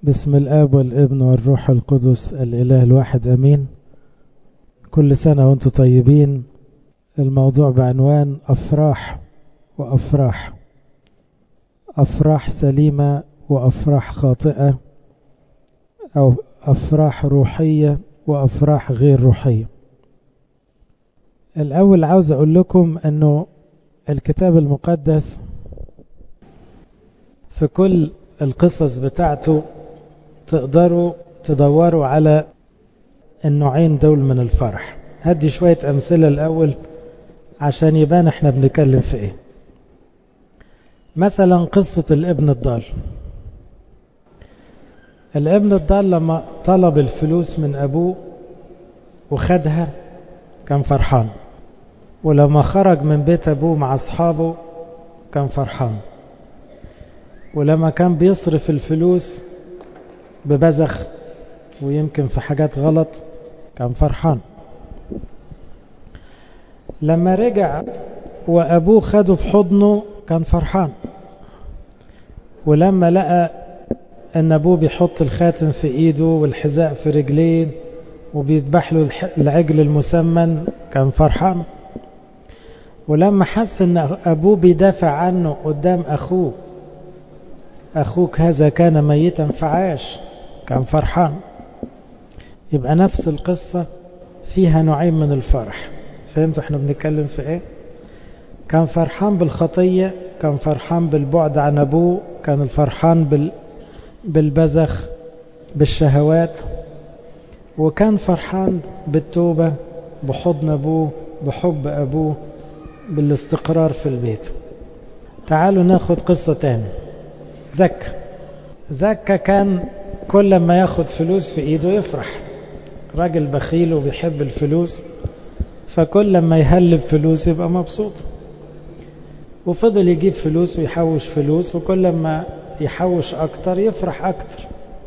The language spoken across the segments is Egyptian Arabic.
بسم الآب والابن والروح القدس الإله الواحد أمين كل سنة وانتم طيبين الموضوع بعنوان أفراح وأفراح أفراح سليمة وأفراح خاطئة أو أفراح روحية وأفراح غير روحية الأول عاوز أقول لكم أنه الكتاب المقدس في كل القصص بتاعته تقدروا تدوروا على النوعين دول من الفرح هدي شوية أمثلة الأول عشان يبان احنا بنتكلم في ايه مثلا قصة الابن الضال الابن الضال لما طلب الفلوس من أبوه وخدها كان فرحان ولما خرج من بيت أبوه مع أصحابه كان فرحان ولما كان بيصرف الفلوس ببذخ ويمكن في حاجات غلط كان فرحان لما رجع وأبوه خده في حضنه كان فرحان ولما لقى أن أبوه بيحط الخاتم في إيده والحذاء في رجليه وبيذبح له العجل المسمن كان فرحان ولما حس أن أبوه بيدافع عنه قدام أخوه أخوك هذا كان ميتا فعاش كان فرحان يبقى نفس القصة فيها نوعين من الفرح فهمتوا احنا بنتكلم في ايه كان فرحان بالخطية كان فرحان بالبعد عن أبوه كان الفرحان بال بالبزخ بالشهوات وكان فرحان بالتوبة بحضن أبوه بحب أبوه بالاستقرار في البيت تعالوا ناخد قصة تاني زكا زكا كان كل ما ياخد فلوس في ايده يفرح راجل بخيل وبيحب الفلوس فكل ما يهلب فلوس يبقى مبسوط وفضل يجيب فلوس ويحوش فلوس وكل ما يحوش اكتر يفرح اكتر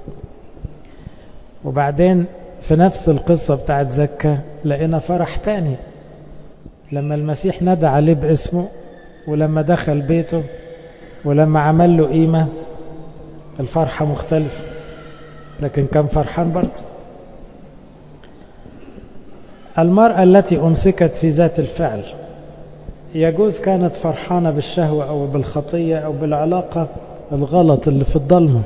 وبعدين في نفس القصة بتاعت زكا لقينا فرح تاني لما المسيح ندى عليه باسمه ولما دخل بيته ولما عمل له قيمة الفرحة مختلفة لكن كان فرحان برضه المرأة التي أمسكت في ذات الفعل يجوز كانت فرحانة بالشهوة أو بالخطية أو بالعلاقة الغلط اللي في الضلمة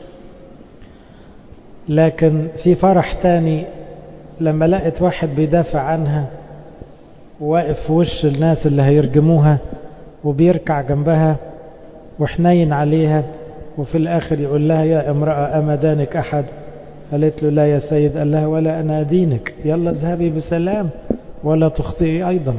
لكن في فرح تاني لما لقت واحد بيدافع عنها واقف في وش الناس اللي هيرجموها وبيركع جنبها وحنين عليها وفي الآخر يقول لها يا امرأة أما دانك أحد قالت له لا يا سيد قال لها ولا أنا أدينك يلا اذهبي بسلام ولا تخطئي أيضا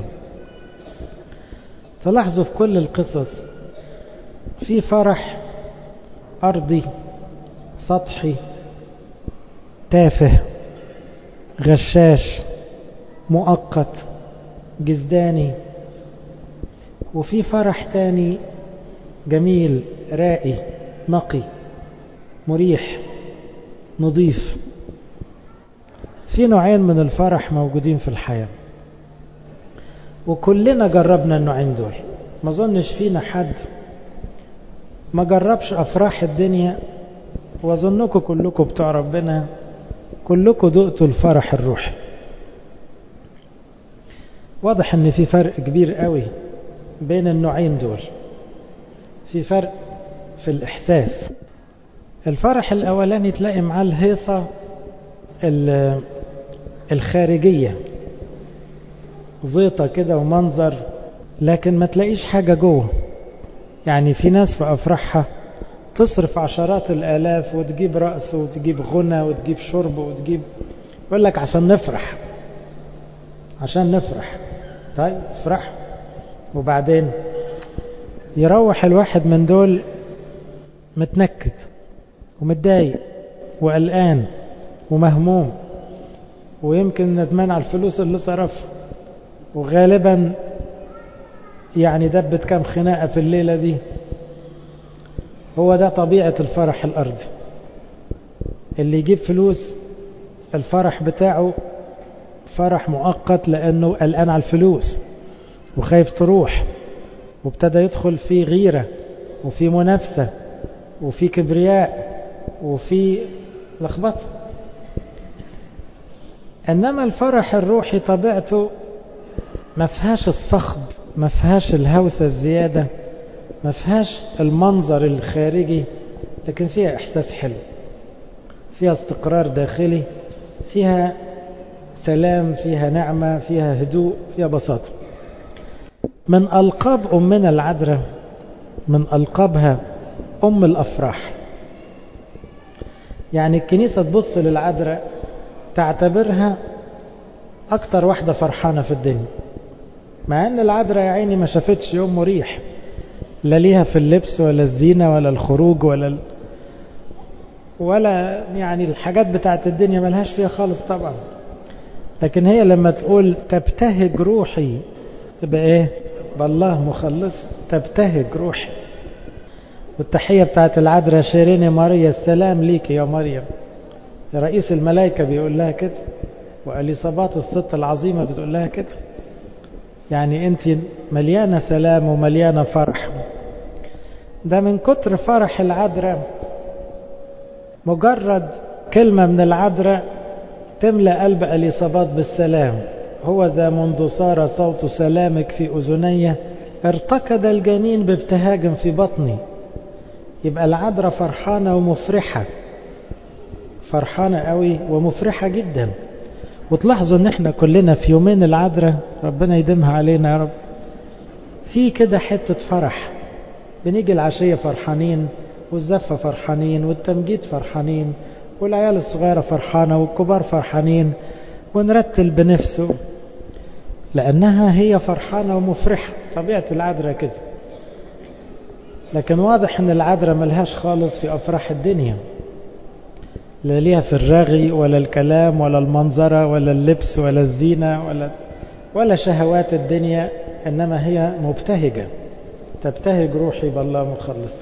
تلاحظوا في كل القصص في فرح أرضي سطحي تافه غشاش مؤقت جزداني وفي فرح تاني جميل رائي نقي مريح نظيف في نوعين من الفرح موجودين في الحياة وكلنا جربنا النوعين دول ما ظنش فينا حد ما جربش أفراح الدنيا وظنكم كلكم بتوع ربنا كلكم دقتوا الفرح الروحي واضح ان في فرق كبير قوي بين النوعين دول في فرق في الإحساس الفرح الأولاني تلاقي معاه الهيصة الخارجية زيطة كده ومنظر لكن ما تلاقيش حاجة جوه يعني في ناس في أفراحها تصرف عشرات الآلاف وتجيب رأس وتجيب غنى وتجيب شرب وتجيب يقول لك عشان نفرح عشان نفرح طيب افرح وبعدين يروح الواحد من دول متنكد ومتضايق وقلقان ومهموم ويمكن ندمان على الفلوس اللي صرفها وغالبا يعني دبت كام خناقة في الليلة دي هو ده طبيعة الفرح الأرضي اللي يجيب فلوس الفرح بتاعه فرح مؤقت لأنه قلقان على الفلوس وخايف تروح وابتدى يدخل في غيرة وفي منافسة وفي كبرياء وفي لخبطة إنما الفرح الروحي طبيعته ما فيهاش الصخب ما فيهاش الهوسة الزيادة ما فيهاش المنظر الخارجي لكن فيها إحساس حلو فيها استقرار داخلي فيها سلام فيها نعمة فيها هدوء فيها بساطة من ألقاب أمنا العذراء من ألقابها أم الأفراح يعني الكنيسة تبص للعذراء تعتبرها أكتر واحدة فرحانة في الدنيا مع أن العذراء يا عيني ما شافتش يوم مريح لا ليها في اللبس ولا الزينة ولا الخروج ولا ال... ولا يعني الحاجات بتاعت الدنيا ملهاش فيها خالص طبعا لكن هي لما تقول تبتهج روحي تبقى ايه بالله مخلص تبتهج روحي والتحية بتاعت العذراء شيرين ماريا السلام ليك يا مريم رئيس الملائكة بيقول لها كده وأليصابات الست العظيمة بتقول لها كده يعني انت مليانة سلام ومليانة فرح ده من كتر فرح العذراء مجرد كلمة من العذراء تملأ قلب أليصابات بالسلام هو ذا منذ صار صوت سلامك في أذني ارتكض الجنين بابتهاج في بطني يبقى العذراء فرحانة ومفرحة فرحانة قوي ومفرحة جدا وتلاحظوا ان احنا كلنا في يومين العذراء ربنا يديمها علينا يا رب في كده حتة فرح بنيجي العشية فرحانين والزفة فرحانين والتمجيد فرحانين والعيال الصغيرة فرحانة والكبار فرحانين ونرتل بنفسه لأنها هي فرحانة ومفرحة طبيعة العذراء كده لكن واضح ان العذراء ملهاش خالص في أفراح الدنيا لا ليها في الرغي ولا الكلام ولا المنظرة ولا اللبس ولا الزينة ولا ولا شهوات الدنيا إنما هي مبتهجة تبتهج روحي بالله مخلص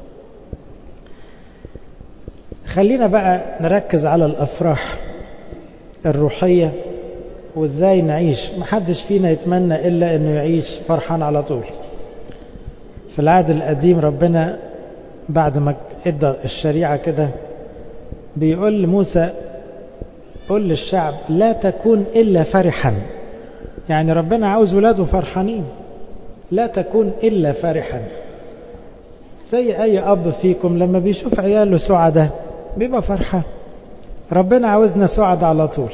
خلينا بقى نركز على الأفراح الروحية وازاي نعيش محدش فينا يتمنى إلا أنه يعيش فرحان على طول في العهد القديم ربنا بعد ما ادى الشريعة كده بيقول لموسى قل للشعب لا تكون إلا فرحا يعني ربنا عاوز ولاده فرحانين لا تكون إلا فرحا زي أي أب فيكم لما بيشوف عياله سعداء بيبقى فرحة ربنا عاوزنا سعد على طول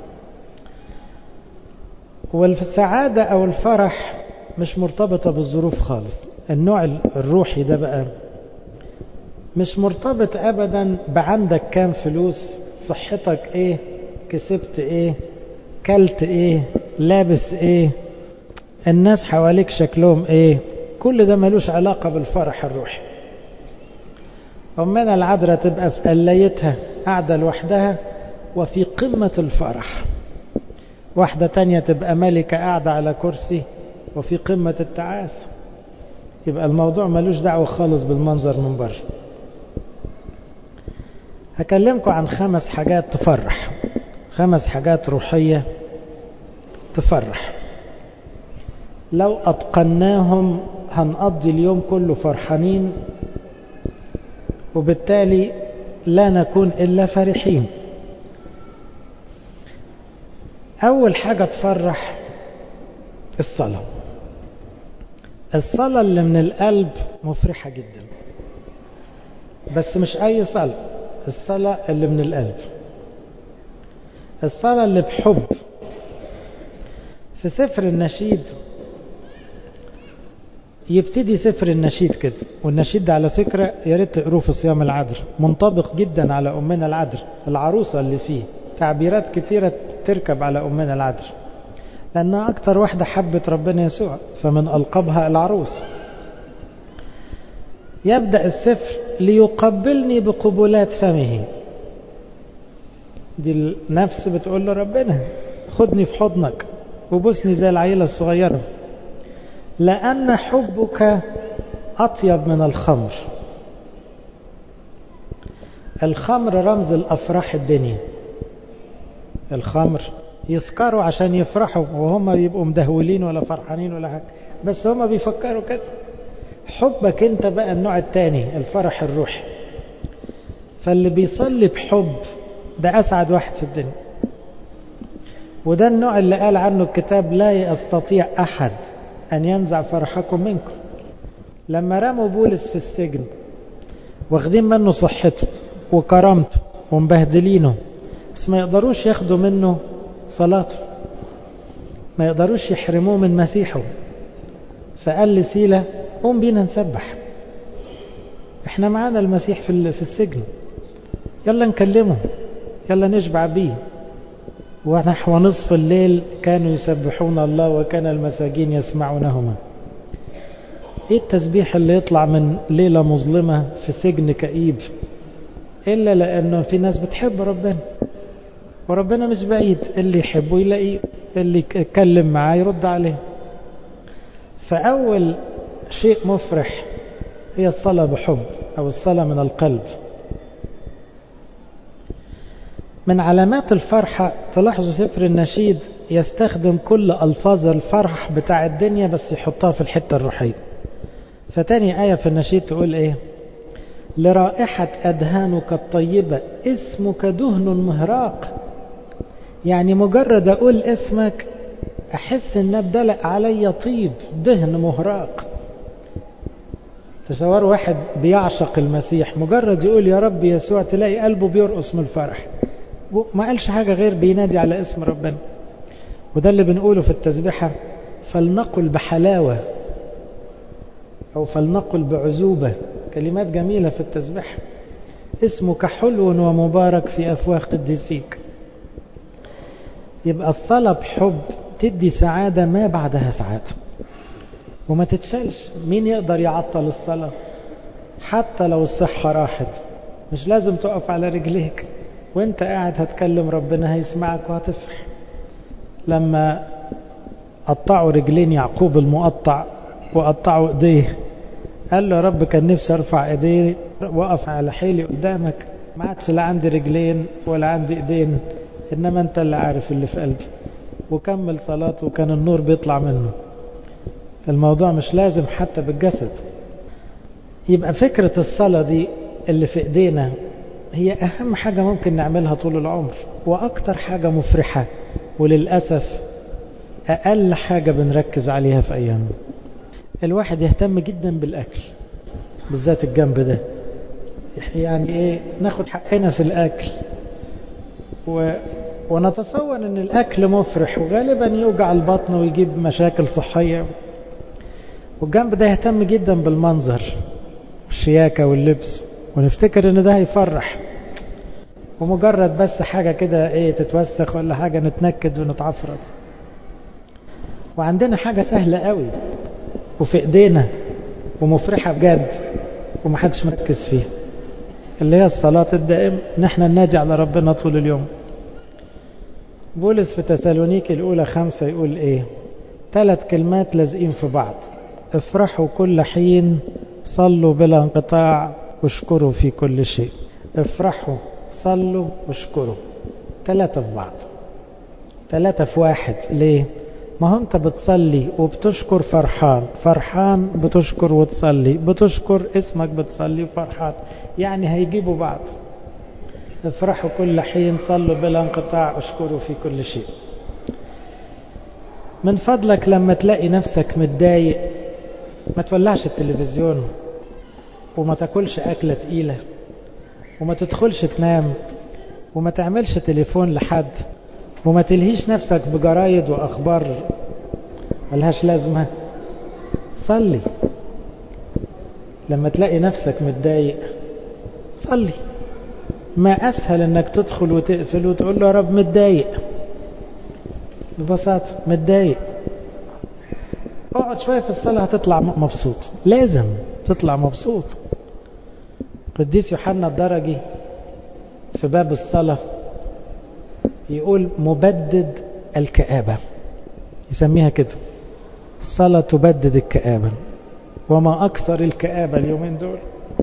والسعادة أو الفرح مش مرتبطة بالظروف خالص النوع الروحي ده بقى مش مرتبط ابدا بعندك كام فلوس صحتك ايه كسبت ايه كلت ايه لابس ايه الناس حواليك شكلهم ايه كل ده ملوش علاقة بالفرح الروحي أمنا العذراء تبقى في قليتها قاعدة لوحدها وفي قمة الفرح واحدة تانية تبقى ملكة قاعدة على كرسي وفي قمة التعاسة يبقى الموضوع ملوش دعوة خالص بالمنظر من بره هكلمكم عن خمس حاجات تفرح خمس حاجات روحية تفرح لو أتقناهم هنقضي اليوم كله فرحانين وبالتالي لا نكون إلا فرحين أول حاجة تفرح الصلاة الصلاة اللي من القلب مفرحة جدا بس مش أي صلاة الصلاة اللي من القلب الصلاة اللي بحب في سفر النشيد يبتدي سفر النشيد كده والنشيد ده على فكرة يا ريت تقروه في صيام العذر منطبق جدا على أمنا العذر العروسة اللي فيه تعبيرات كتيرة تركب على أمنا العذر لأنها أكتر واحدة حبت ربنا يسوع فمن ألقبها العروس يبدأ السفر ليقبلني بقبلات فمه دي النفس بتقول لربنا خدني في حضنك وبوسني زي العيلة الصغيرة لأن حبك أطيب من الخمر الخمر رمز الأفراح الدنيا الخمر يسكروا عشان يفرحوا وهم يبقوا مدهولين ولا فرحانين ولا حاجة بس هم بيفكروا كده حبك انت بقى النوع الثاني الفرح الروحي فاللي بيصلي بحب ده أسعد واحد في الدنيا وده النوع اللي قال عنه الكتاب لا يستطيع أحد أن ينزع فرحكم منكم لما رموا بولس في السجن واخدين منه صحته وكرامته ومبهدلينه بس ما يقدروش ياخدوا منه صلاته ما يقدروش يحرموه من مسيحه فقال لسيلة قوم بينا نسبح احنا معانا المسيح في في السجن يلا نكلمه يلا نشبع بيه ونحو نصف الليل كانوا يسبحون الله وكان المساجين يسمعونهما ايه التسبيح اللي يطلع من ليلة مظلمة في سجن كئيب إلا لأنه في ناس بتحب ربنا وربنا مش بعيد اللي يحبه يلاقيه اللي يتكلم معاه يرد عليه فأول شيء مفرح هي الصلاة بحب أو الصلاة من القلب من علامات الفرحة تلاحظوا سفر النشيد يستخدم كل ألفاظ الفرح بتاع الدنيا بس يحطها في الحتة الروحية فتاني آية في النشيد تقول إيه لرائحة أدهانك الطيبة اسمك دهن مهراق يعني مجرد أقول اسمك أحس إن بدلق علي طيب دهن مهراق تصور واحد بيعشق المسيح مجرد يقول يا رب يسوع تلاقي قلبه بيرقص من الفرح ما قالش حاجة غير بينادي على اسم ربنا وده اللي بنقوله في التسبيحة فلنقل بحلاوة أو فلنقل بعزوبة كلمات جميلة في التسبيح اسمك حلو ومبارك في أفواه قديسيك يبقى الصلاة بحب تدي سعادة ما بعدها سعادة وما تتشالش مين يقدر يعطل الصلاة حتى لو الصحة راحت مش لازم تقف على رجليك وانت قاعد هتكلم ربنا هيسمعك وهتفرح لما قطعوا رجلين يعقوب المقطع وقطعوا ايديه قال له يا رب كان نفسي ارفع ايدي واقف على حيلي قدامك ما عادش لا عندي رجلين ولا عندي ايدين انما انت اللي عارف اللي في قلبي وكمل صلاته وكان النور بيطلع منه الموضوع مش لازم حتى بالجسد يبقى فكرة الصلاة دي اللي في ايدينا هي اهم حاجة ممكن نعملها طول العمر واكتر حاجة مفرحة وللأسف اقل حاجة بنركز عليها في ايامنا الواحد يهتم جدا بالاكل بالذات الجنب ده يعني ايه ناخد حقنا في الاكل و ونتصور ان الاكل مفرح وغالبا يوجع البطن ويجيب مشاكل صحية والجنب ده يهتم جدا بالمنظر والشياكة واللبس ونفتكر ان ده هيفرح ومجرد بس حاجة كده ايه تتوسخ ولا حاجة نتنكد ونتعفرت وعندنا حاجة سهلة قوي وفي ايدينا ومفرحة بجد ومحدش مركز فيها اللي هي الصلاة الدائم نحن ننادي على ربنا طول اليوم بولس في تسالونيك الأولى خمسة يقول إيه ثلاث كلمات لازقين في بعض افرحوا كل حين صلوا بلا انقطاع واشكروا في كل شيء افرحوا صلوا واشكروا ثلاثة في بعض ثلاثة في واحد ليه ما هو انت بتصلي وبتشكر فرحان فرحان بتشكر وتصلي بتشكر اسمك بتصلي وفرحان يعني هيجيبوا بعض افرحوا كل حين صلوا بلا انقطاع اشكروا في كل شيء من فضلك لما تلاقي نفسك متضايق ما تولعش التلفزيون وما تاكلش أكلة تقيلة وما تدخلش تنام وما تعملش تليفون لحد وما تلهيش نفسك بجرايد وأخبار ملهاش لازمة صلي لما تلاقي نفسك متضايق صلي ما أسهل أنك تدخل وتقفل وتقول له يا رب متضايق ببساطة متضايق اقعد شوية في الصلاة هتطلع مبسوط لازم تطلع مبسوط قديس يوحنا الدرجي في باب الصلاة يقول مبدد الكآبة يسميها كده الصلاة تبدد الكآبة وما أكثر الكآبة اليومين دول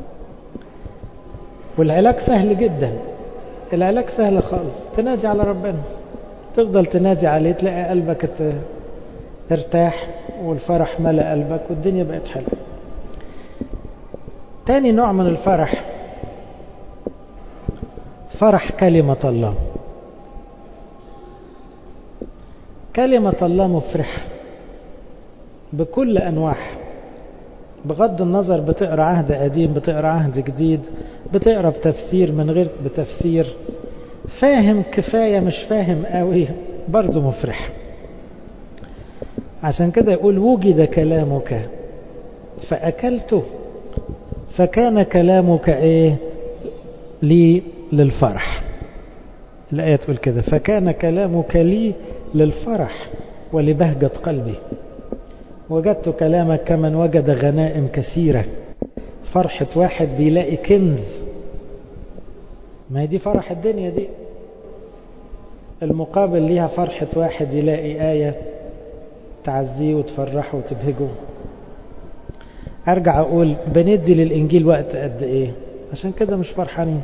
والعلاج سهل جدا العلاج سهل خالص تنادي على ربنا تفضل تنادي عليه تلاقي قلبك ارتاح والفرح ملأ قلبك والدنيا بقت حلوه تاني نوع من الفرح فرح كلمة الله كلمة الله مفرحة بكل أنواعها بغض النظر بتقرأ عهد قديم بتقرأ عهد جديد بتقرأ بتفسير من غير بتفسير فاهم كفاية مش فاهم قوي برضه مفرح عشان كده يقول وجد كلامك فأكلته فكان كلامك ايه لي للفرح الآية تقول كده فكان كلامك لي للفرح ولبهجة قلبي وجدت كلامك كمن وجد غنائم كثيرة فرحة واحد بيلاقي كنز ما هي دي فرح الدنيا دي المقابل ليها فرحة واحد يلاقي آية تعزيه وتفرحه وتبهجه ارجع اقول بندي للانجيل وقت قد ايه عشان كده مش فرحانين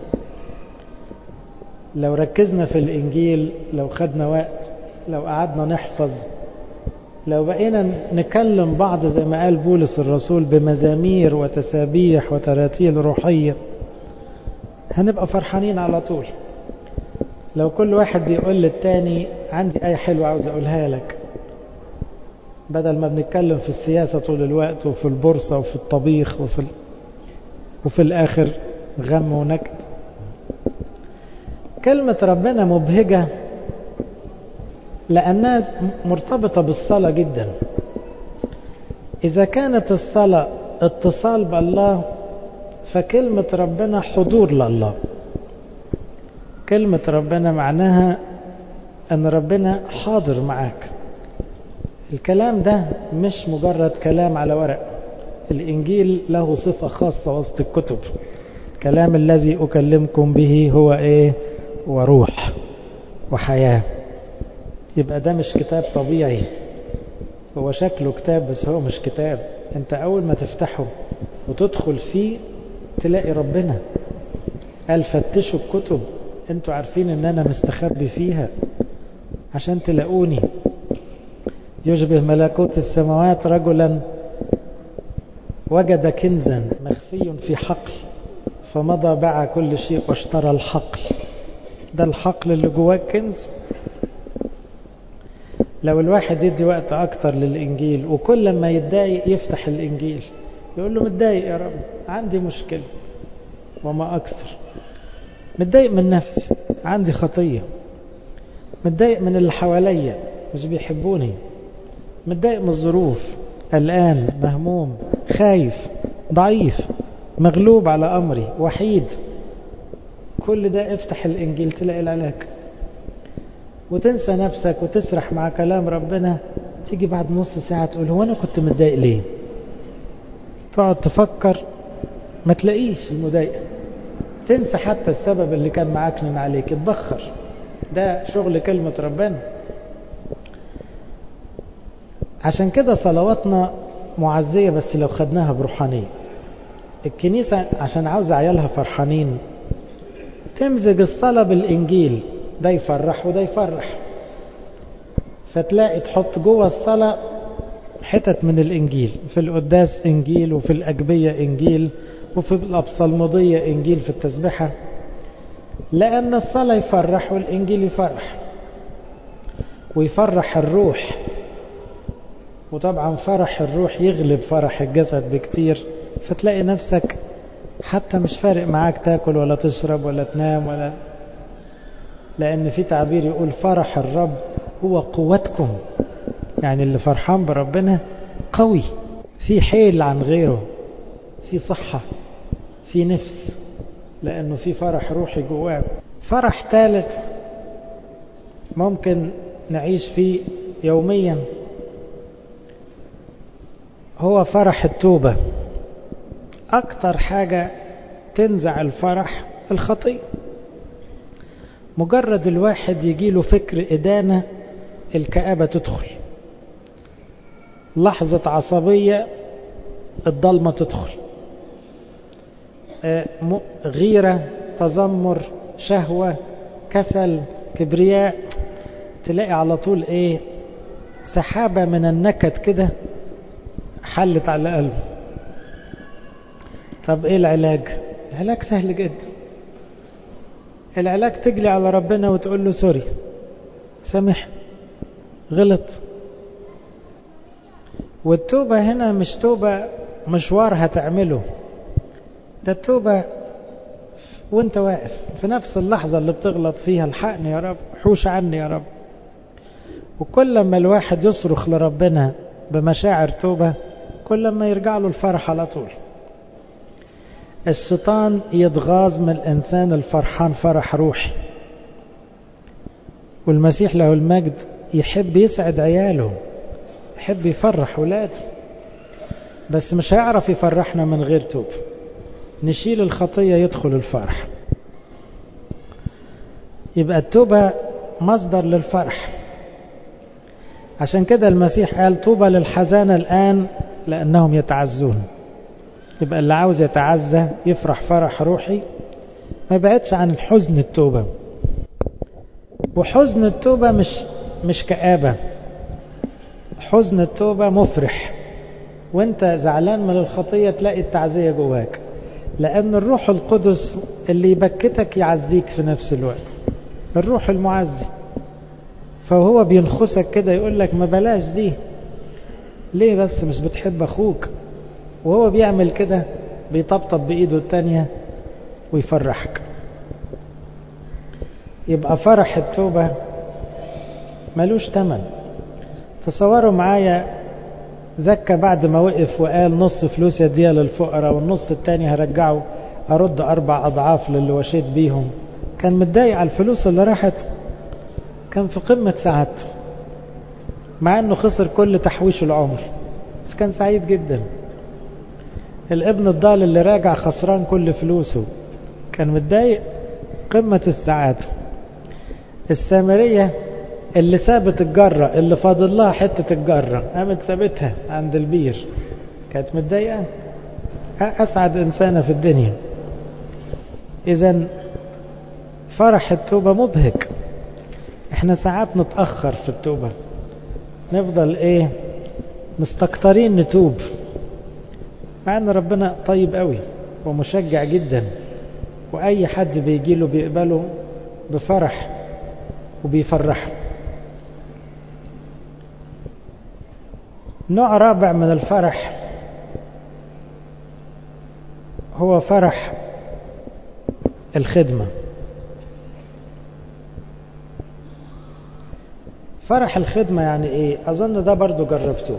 لو ركزنا في الانجيل لو خدنا وقت لو قعدنا نحفظ لو بقينا نكلم بعض زي ما قال بولس الرسول بمزامير وتسابيح وتراتيل روحية هنبقى فرحانين على طول لو كل واحد بيقول للتاني عندي آية حلوة عاوز أقولها لك بدل ما بنتكلم في السياسة طول الوقت وفي البورصة وفي الطبيخ وفي ال... وفي الآخر غم ونكد كلمة ربنا مبهجة لأنها مرتبطة بالصلاة جدا إذا كانت الصلاة اتصال بالله فكلمة ربنا حضور لله كلمة ربنا معناها أن ربنا حاضر معاك الكلام ده مش مجرد كلام على ورق الإنجيل له صفة خاصة وسط الكتب كلام الذي أكلمكم به هو إيه وروح وحياة يبقى ده مش كتاب طبيعي هو شكله كتاب بس هو مش كتاب انت أول ما تفتحه وتدخل فيه تلاقي ربنا قال فتشوا الكتب انتوا عارفين ان انا مستخبي فيها عشان تلاقوني يشبه ملكوت السماوات رجلا وجد كنزا مخفي في حقل فمضى باع كل شيء واشترى الحقل ده الحقل اللي جواه كنز لو الواحد يدي وقت اكتر للانجيل وكل ما يتضايق يفتح الانجيل يقول له متضايق يا رب عندي مشكلة وما اكثر متضايق من نفسي عندي خطية متضايق من اللي حواليا مش بيحبوني متضايق من الظروف قلقان مهموم خايف ضعيف مغلوب على أمري وحيد كل ده افتح الإنجيل تلاقي العلاج وتنسى نفسك وتسرح مع كلام ربنا تيجي بعد نص ساعة تقول هو أنا كنت متضايق ليه تقعد تفكر ما تلاقيش المضايقة تنسى حتى السبب اللي كان معاكنن عليك اتبخر ده شغل كلمة ربنا عشان كده صلواتنا معزية بس لو خدناها بروحانية الكنيسة عشان عاوزة عيالها فرحانين تمزج الصلاة بالإنجيل ده يفرح وده يفرح فتلاقي تحط جوه الصلاة حتت من الإنجيل في القداس إنجيل وفي الأجبية إنجيل وفي الأبصالمضية إنجيل في التسبحة لأن الصلاة يفرح والإنجيل يفرح ويفرح الروح وطبعا فرح الروح يغلب فرح الجسد بكتير فتلاقي نفسك حتى مش فارق معاك تاكل ولا تشرب ولا تنام ولا لأن في تعبير يقول فرح الرب هو قوتكم يعني اللي فرحان بربنا قوي في حيل عن غيره في صحة في نفس لأنه في فرح روحي جواه فرح ثالث ممكن نعيش فيه يوميا هو فرح التوبة أكتر حاجة تنزع الفرح الخطية مجرد الواحد يجيله فكر إدانة الكآبة تدخل لحظة عصبية الضلمة تدخل غيرة تذمر شهوة كسل كبرياء تلاقي على طول ايه سحابة من النكد كده حلت على قلبه طب ايه العلاج العلاج سهل جدا العلاج تجلي على ربنا وتقول له سوري سامح غلط والتوبة هنا مش توبة مشوار هتعمله ده التوبة وانت واقف في نفس اللحظة اللي بتغلط فيها الحقني يا رب حوش عني يا رب وكل ما الواحد يصرخ لربنا بمشاعر توبة كل ما يرجع له الفرح على طول الشيطان يتغاظ من الإنسان الفرحان فرح روحي والمسيح له المجد يحب يسعد عياله يحب يفرح ولاده بس مش هيعرف يفرحنا من غير توب نشيل الخطية يدخل الفرح يبقى التوبة مصدر للفرح عشان كده المسيح قال طوبى للحزانة الآن لأنهم يتعزون يبقى اللي عاوز يتعزى يفرح فرح روحي ما يبعدش عن الحزن التوبة وحزن التوبة مش مش كآبة حزن التوبة مفرح وانت زعلان من الخطية تلاقي التعزية جواك لأن الروح القدس اللي يبكتك يعزيك في نفس الوقت الروح المعزي فهو بينخسك كده يقول لك ما بلاش دي ليه بس مش بتحب أخوك وهو بيعمل كده بيطبطب بإيده التانية ويفرحك يبقى فرح التوبة ملوش تمن تصوروا معايا زكى بعد ما وقف وقال نص فلوس يديها للفقراء والنص التاني هرجعه أرد أربع أضعاف للي وشيت بيهم كان متضايق على الفلوس اللي راحت كان في قمة سعادته مع أنه خسر كل تحويش العمر بس كان سعيد جدا الابن الضال اللي راجع خسران كل فلوسه كان متضايق قمة السعادة السامرية اللي سابت الجرة اللي فاضل لها حتة الجرة قامت سابتها عند البير كانت متضايقة أسعد إنسانة في الدنيا إذا فرح التوبة مبهج احنا ساعات نتأخر في التوبة نفضل ايه مستكترين نتوب مع ان ربنا طيب قوي ومشجع جدا واي حد بيجي له بيقبله بفرح وبيفرحه نوع رابع من الفرح هو فرح الخدمة فرح الخدمة يعني ايه اظن ده برضو جربتوه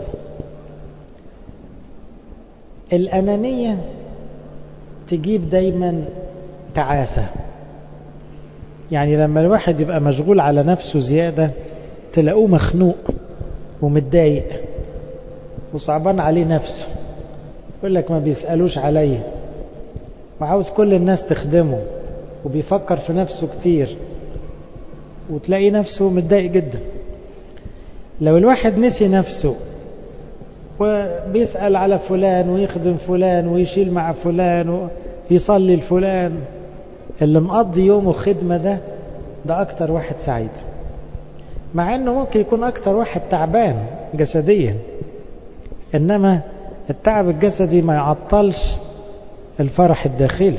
الانانية تجيب دايما تعاسة يعني لما الواحد يبقى مشغول على نفسه زيادة تلاقوه مخنوق ومتضايق وصعبان عليه نفسه يقول لك ما بيسألوش عليا وعاوز كل الناس تخدمه وبيفكر في نفسه كتير وتلاقي نفسه متضايق جدا لو الواحد نسي نفسه وبيسأل على فلان ويخدم فلان ويشيل مع فلان ويصلي لفلان اللي مقضي يومه خدمة ده ده أكتر واحد سعيد مع أنه ممكن يكون أكتر واحد تعبان جسديا إنما التعب الجسدي ما يعطلش الفرح الداخلي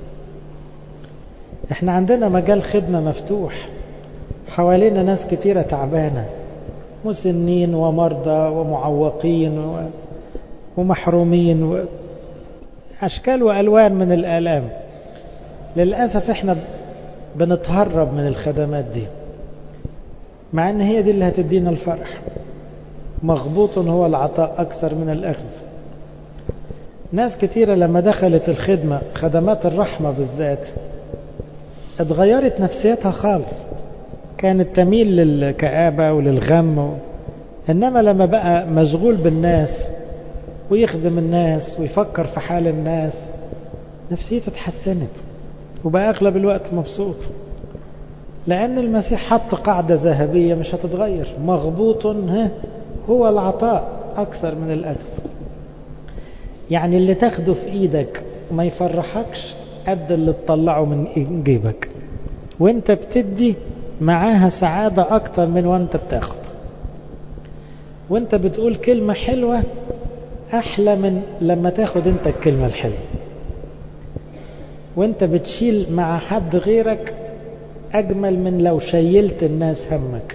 احنا عندنا مجال خدمة مفتوح حوالينا ناس كتيرة تعبانة مسنين ومرضى ومعوقين ومحرومين أشكال وألوان من الآلام للأسف احنا بنتهرب من الخدمات دي مع ان هي دي اللي هتدينا الفرح مغبوط هو العطاء أكثر من الأخذ ناس كتيرة لما دخلت الخدمة خدمات الرحمة بالذات اتغيرت نفسيتها خالص كانت تميل للكآبة وللغم و... إنما لما بقى مشغول بالناس ويخدم الناس ويفكر في حال الناس نفسيته اتحسنت وبقى أغلب الوقت مبسوط لأن المسيح حط قاعدة ذهبية مش هتتغير مغبوط هو العطاء أكثر من الأخذ يعني اللي تاخده في إيدك ما يفرحكش قد اللي تطلعه من جيبك وانت بتدي معاها سعادة أكتر من وانت بتاخد وانت بتقول كلمة حلوة أحلى من لما تاخد انت الكلمة الحلوة وانت بتشيل مع حد غيرك أجمل من لو شيلت الناس همك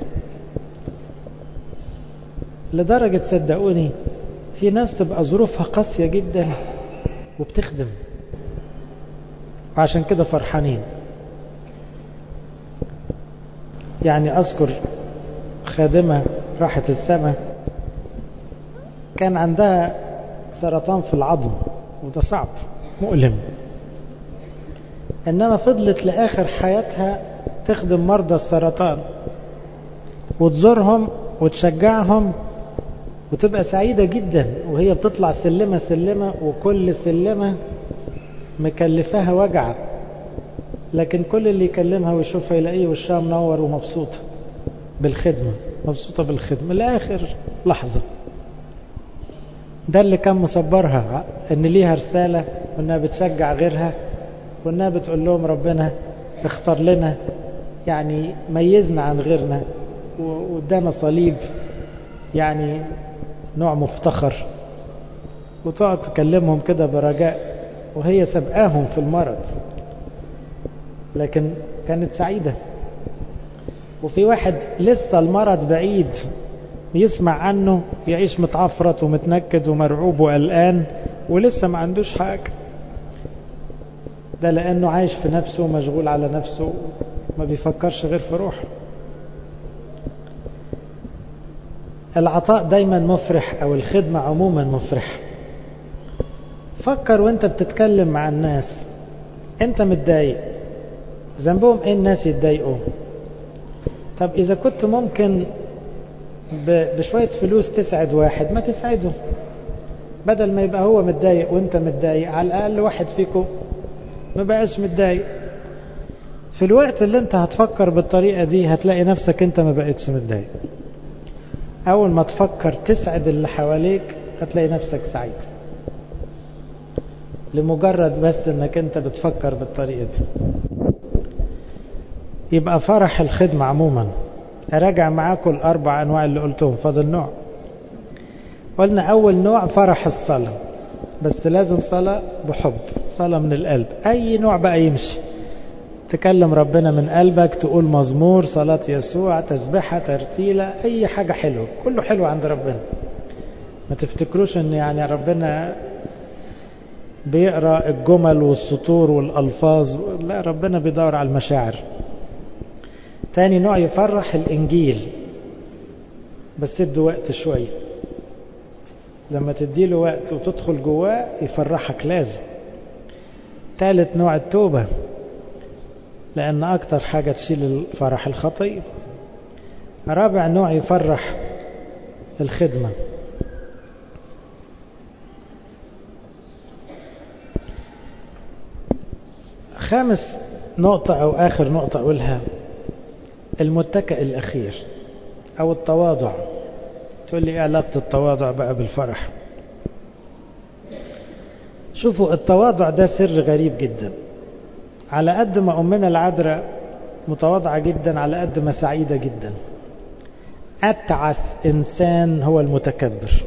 لدرجة صدقوني في ناس تبقى ظروفها قاسية جدا وبتخدم وعشان كده فرحانين يعني أذكر خادمة راحت السماء كان عندها سرطان في العظم وده صعب مؤلم إنما فضلت لآخر حياتها تخدم مرضى السرطان وتزورهم وتشجعهم وتبقى سعيدة جدا وهي بتطلع سلمة سلمة وكل سلمة مكلفاها وجع لكن كل اللي يكلمها ويشوفها يلاقيه وشها منور ومبسوطة بالخدمة مبسوطة بالخدمة لآخر لحظة ده اللي كان مصبرها ان ليها رسالة وانها بتشجع غيرها وانها بتقول لهم ربنا اختار لنا يعني ميزنا عن غيرنا وادانا صليب يعني نوع مفتخر وتقعد تكلمهم كده برجاء وهي سبقاهم في المرض لكن كانت سعيدة وفي واحد لسه المرض بعيد يسمع عنه يعيش متعفرت ومتنكد ومرعوب وقلقان ولسه ما عندوش حاجة ده لأنه عايش في نفسه ومشغول على نفسه ما بيفكرش غير في روحه العطاء دايما مفرح أو الخدمة عموما مفرح فكر وانت بتتكلم مع الناس انت متضايق ذنبهم ايه الناس يتضايقوا طب اذا كنت ممكن بشوية فلوس تسعد واحد ما تسعده بدل ما يبقى هو متضايق وانت متضايق على الاقل واحد فيكم ما بقاش متضايق في الوقت اللي انت هتفكر بالطريقة دي هتلاقي نفسك انت ما بقتش متضايق اول ما تفكر تسعد اللي حواليك هتلاقي نفسك سعيد لمجرد بس انك انت بتفكر بالطريقة دي يبقى فرح الخدمة عموما اراجع معاكم الاربع انواع اللي قلتهم فاضل نوع قلنا اول نوع فرح الصلاة بس لازم صلاة بحب صلاة من القلب اي نوع بقى يمشي تكلم ربنا من قلبك تقول مزمور صلاة يسوع تسبحة ترتيلة اي حاجة حلوة كله حلو عند ربنا ما تفتكروش ان يعني ربنا بيقرأ الجمل والسطور والألفاظ لا ربنا بيدور على المشاعر تاني نوع يفرح الإنجيل بس ادوا وقت شوية لما تديله وقت وتدخل جواه يفرحك لازم ثالث نوع التوبة لأن أكتر حاجة تشيل الفرح الخطية رابع نوع يفرح الخدمة خامس نقطة أو آخر نقطة أقولها المتكئ الأخير أو التواضع تقول لي إيه علاقة التواضع بقى بالفرح شوفوا التواضع ده سر غريب جدا على قد ما أمنا العذراء متواضعة جدا على قد ما سعيدة جدا أتعس إنسان هو المتكبر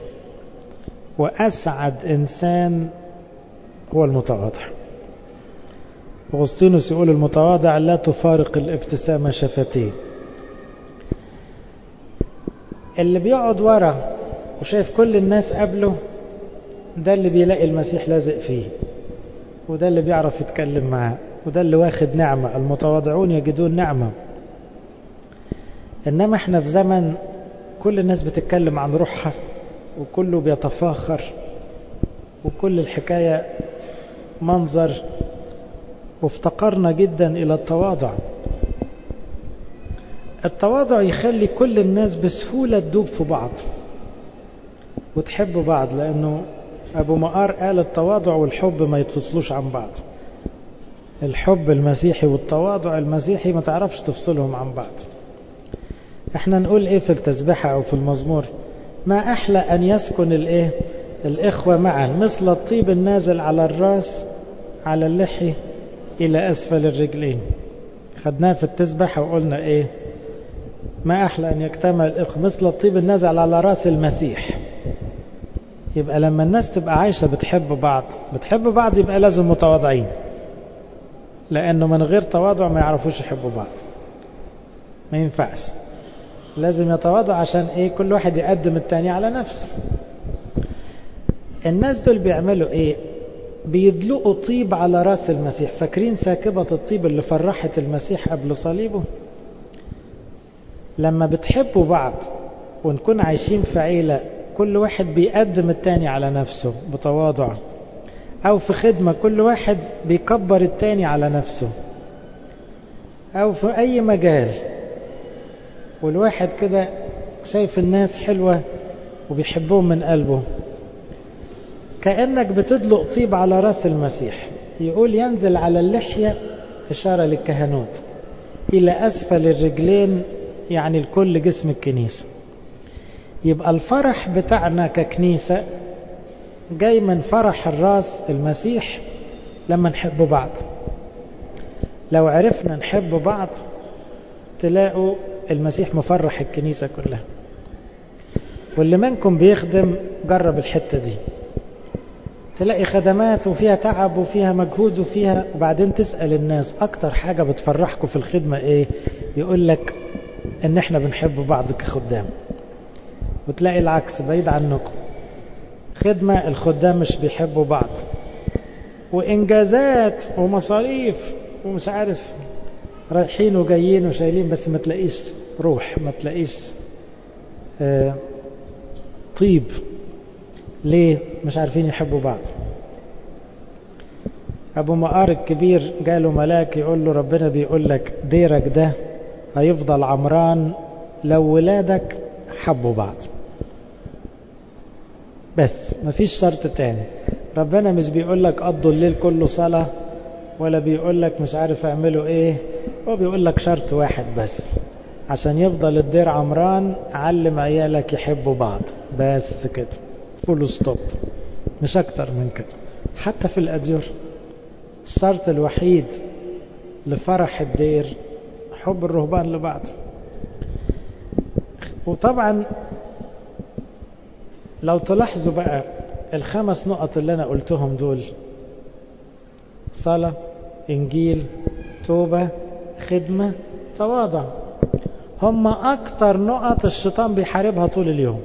وأسعد إنسان هو المتواضع أغسطينوس يقول المتواضع لا تفارق الابتسامة شفتيه اللي بيقعد ورا وشايف كل الناس قبله ده اللي بيلاقي المسيح لازق فيه وده اللي بيعرف يتكلم معاه وده اللي واخد نعمة المتواضعون يجدون نعمة إنما احنا في زمن كل الناس بتتكلم عن روحها وكله بيتفاخر وكل الحكاية منظر وافتقرنا جدا إلى التواضع التواضع يخلي كل الناس بسهولة تدوب في بعض وتحب بعض لأنه أبو مقار قال التواضع والحب ما يتفصلوش عن بعض الحب المسيحي والتواضع المسيحي ما تعرفش تفصلهم عن بعض احنا نقول ايه في التسبيحة او في المزمور ما احلى ان يسكن الايه الاخوة معا مثل الطيب النازل على الراس على اللحية الى اسفل الرجلين خدناها في التسبيحة وقلنا ايه ما احلى ان يجتمع الاخوة مثل الطيب النازل على راس المسيح يبقى لما الناس تبقى عايشة بتحب بعض بتحب بعض يبقى لازم متواضعين لأنه من غير تواضع ما يعرفوش يحبوا بعض ما ينفعش لازم يتواضع عشان ايه كل واحد يقدم التاني على نفسه الناس دول بيعملوا ايه بيدلقوا طيب على راس المسيح فاكرين ساكبة الطيب اللي فرحت المسيح قبل صليبه لما بتحبوا بعض ونكون عايشين في عيلة كل واحد بيقدم التاني على نفسه بتواضع او في خدمة كل واحد بيكبر التاني على نفسه او في اي مجال والواحد كده شايف الناس حلوة وبيحبهم من قلبه كأنك بتدلق طيب على راس المسيح يقول ينزل على اللحية إشارة للكهنوت إلى أسفل الرجلين يعني الكل جسم الكنيسة يبقى الفرح بتاعنا ككنيسة جاي من فرح الراس المسيح لما نحب بعض لو عرفنا نحب بعض تلاقوا المسيح مفرح الكنيسة كلها واللي منكم بيخدم جرب الحتة دي تلاقي خدمات وفيها تعب وفيها مجهود وفيها وبعدين تسأل الناس أكتر حاجة بتفرحكم في الخدمة إيه يقول لك إن إحنا بنحب بعض كخدام وتلاقي العكس بعيد عنكم خدمة الخدام مش بيحبوا بعض وإنجازات ومصاريف ومش عارف رايحين وجايين وشايلين بس ما تلاقيش روح ما تلاقيش آه طيب ليه مش عارفين يحبوا بعض ابو مقار الكبير جاله ملاك يقول له ربنا بيقول لك ديرك ده هيفضل عمران لو ولادك حبوا بعض بس مفيش شرط تاني ربنا مش بيقول لك قضوا الليل كله صلاة ولا بيقول لك مش عارف اعملوا ايه هو بيقول لك شرط واحد بس عشان يفضل الدير عمران علم عيالك يحبوا بعض بس كده فول ستوب مش اكتر من كده حتى في الاديور الشرط الوحيد لفرح الدير حب الرهبان لبعض وطبعا لو تلاحظوا بقى الخمس نقط اللي انا قلتهم دول صلاة انجيل توبة خدمة تواضع هم اكتر نقط الشيطان بيحاربها طول اليوم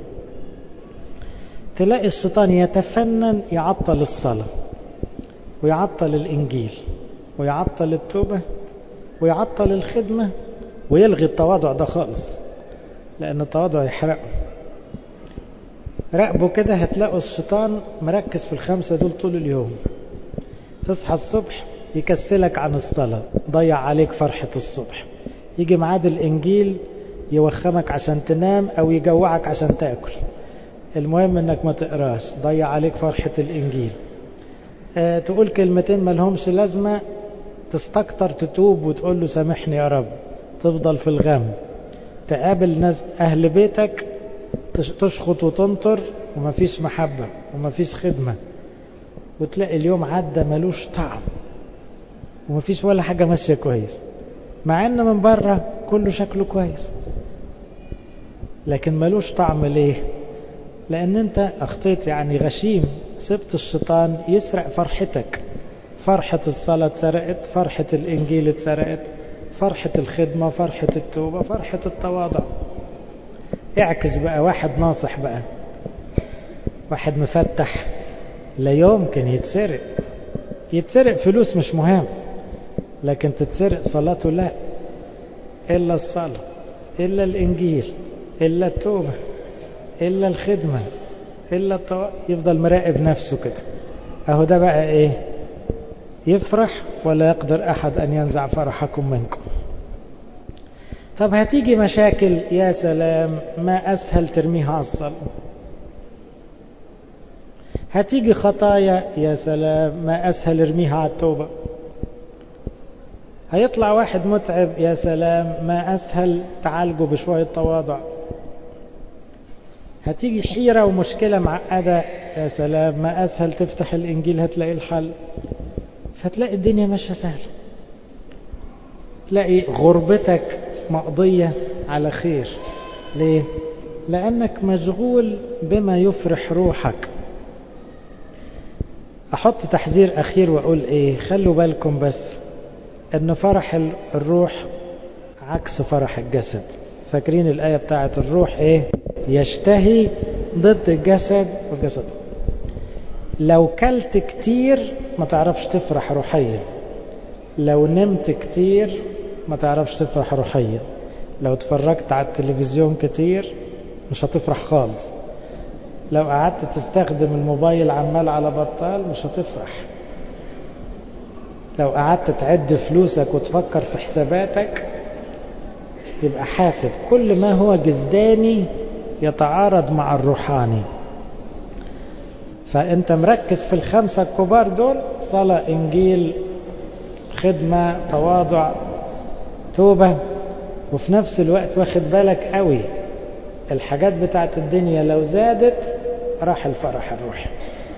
تلاقي الشيطان يتفنن يعطل الصلاة ويعطل الإنجيل ويعطل التوبة ويعطل الخدمة ويلغي التواضع ده خالص لأن التواضع يحرقه راقبوا كده هتلاقوا الشيطان مركز في الخمسة دول طول اليوم تصحى الصبح يكسلك عن الصلاة ضيع عليك فرحة الصبح يجي ميعاد الإنجيل يوخمك عشان تنام أو يجوعك عشان تاكل المهم انك ما تقراش ضيع عليك فرحة الانجيل أه تقول كلمتين ما لهمش لازمة تستكتر تتوب وتقول له سامحني يا رب تفضل في الغم تقابل ناس اهل بيتك تشخط وتنطر ومفيش محبة ومفيش خدمة وتلاقي اليوم عدى ملوش طعم ومفيش ولا حاجة ماشية كويس مع ان من بره كله شكله كويس لكن ملوش طعم ليه لأن أنت أخطيت يعني غشيم سبت الشيطان يسرق فرحتك فرحة الصلاة اتسرقت فرحة الإنجيل اتسرقت فرحة الخدمة فرحة التوبة فرحة التواضع اعكس بقى واحد ناصح بقى واحد مفتح لا يمكن يتسرق يتسرق فلوس مش مهم لكن تتسرق صلاته لا إلا الصلاة إلا الإنجيل إلا التوبة إلا الخدمة إلا الطو... يفضل مراقب نفسه كده أهو ده بقى إيه يفرح ولا يقدر أحد أن ينزع فرحكم منكم طب هتيجي مشاكل يا سلام ما أسهل ترميها على الصلاة هتيجي خطايا يا سلام ما أسهل ارميها على التوبة هيطلع واحد متعب يا سلام ما أسهل تعالجه بشوية تواضع هتيجي حيرة ومشكلة معقدة يا سلام ما أسهل تفتح الإنجيل هتلاقي الحل فتلاقي الدنيا ماشية سهلة تلاقي غربتك مقضية على خير ليه؟ لأنك مشغول بما يفرح روحك أحط تحذير أخير وأقول إيه خلوا بالكم بس أن فرح الروح عكس فرح الجسد فاكرين الآية بتاعت الروح ايه يشتهي ضد الجسد والجسد لو كلت كتير ما تعرفش تفرح روحيا لو نمت كتير ما تعرفش تفرح روحيا لو اتفرجت على التلفزيون كتير مش هتفرح خالص لو قعدت تستخدم الموبايل عمال على بطال مش هتفرح لو قعدت تعد فلوسك وتفكر في حساباتك يبقى حاسب كل ما هو جزداني يتعارض مع الروحاني فانت مركز في الخمسة الكبار دول صلاة انجيل خدمة تواضع توبة وفي نفس الوقت واخد بالك قوي الحاجات بتاعت الدنيا لو زادت راح الفرح الروحي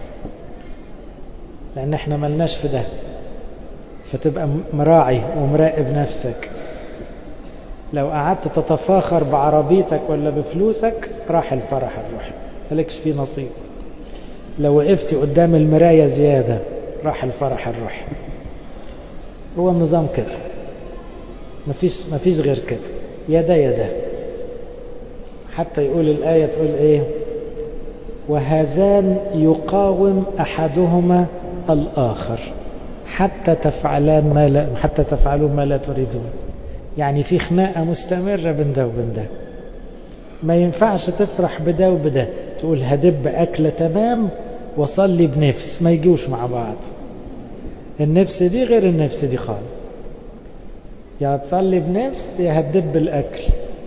لان احنا ملناش في ده فتبقى مراعي ومراقب نفسك لو قعدت تتفاخر بعربيتك ولا بفلوسك راح الفرح الروحي مالكش فيه نصيب لو وقفتي قدام المراية زيادة راح الفرح الروحي هو النظام كده مفيش, مفيش غير كده يدا يدا حتى يقول الآية تقول ايه وهذان يقاوم أحدهما الآخر حتى تفعلان ما لا حتى تفعلوا ما لا تريدون يعني في خناقة مستمرة بين ده وبين ده ما ينفعش تفرح بده وبده تقول هدب أكلة تمام وصلي بنفس ما يجوش مع بعض النفس دي غير النفس دي خالص يا تصلي بنفس يا هتدب الأكل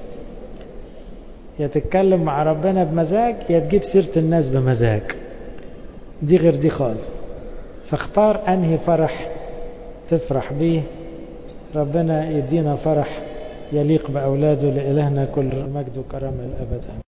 يا تتكلم مع ربنا بمزاج يا تجيب سيرة الناس بمزاج دي غير دي خالص فاختار أنهي فرح تفرح بيه ربنا يدينا فرح يليق بأولاده لإلهنا كل مجد وكرم الأبد